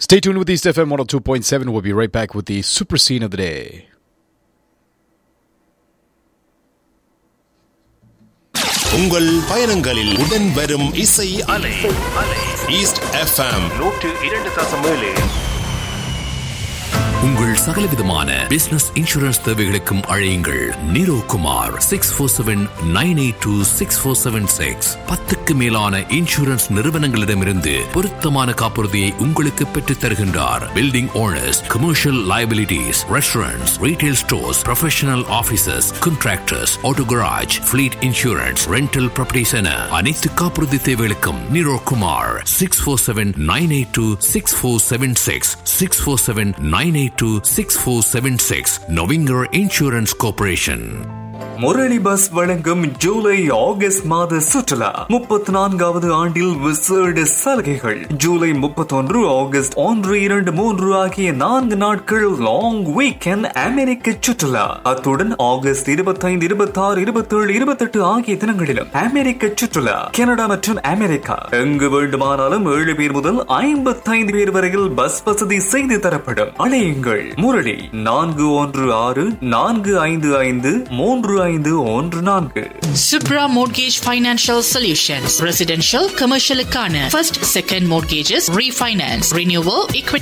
Stay tuned with East FM 102.7. We'll be right back with the super scene of the day. உங்கள் பயணங்களில் உடன் வரும் இசை அலை ஈஸ்ட் எஃப்எம் நூற்று இரண்டு தசம் ஏழு உங்கள் சகலவிதமான பிசினஸ் இன்சூரன்ஸ் தேவைகளுக்கும் அழையுங்கள் Niro Kumar six four seven nine eight two six four seven six பத்துக்கு மேலான இன்சூரன்ஸ் நிறுவனங்களிடமிருந்து பொருத்தமான காப்புறுதியை உங்களுக்கு பெற்றுத் தருகின்றார் building owners commercial liabilities restaurants retail stores professional offices contractors auto garage fleet insurance rental properties என அனைத்து காப்புறுதி தேவைகளுக்கும் Niro Kumar six four seven nine eight two six four seven six six four seven nine eight two six four seven six நொவிங்கர் insurance corporation Murali பஸ் வழங்கும் July August மாத சுற்றுலா முப்பத்தி நான்காவது ஆண்டில் விசேட சலுகைகள் ஜூலை முப்பத்தொன்று ஆகஸ்ட் ஒன்று இரண்டு மூன்று ஆகிய நான்கு நாட்கள் லாங் வீக்கெண்ட் அமெரிக்க சுற்றுலா அத்துடன் ஆகஸ்ட் இருபத்தைந்து இருபத்தி ஆறு இருபத்தேழு இருபத்தெட்டு ஆகிய தினங்களிலும் அமெரிக்க சுற்றுலா கனடா மற்றும் அமெரிக்கா எங்கு வேண்டுமானாலும் ஏழு பேர் முதல் ஐம்பத்தைந்து பேர் வரையில் பஸ் வசதி செய்து தரப்படும் அழையுங்கள் முரளி நான்கு ஒன்று ஆறு நான்கு ஐந்து ஐந்து மூன்று ஐந்து ஒன்று நான்கு Subra Mortgage Financial Solutions. Residential, commercial க்கான first, second mortgages, refinance, renewal, equity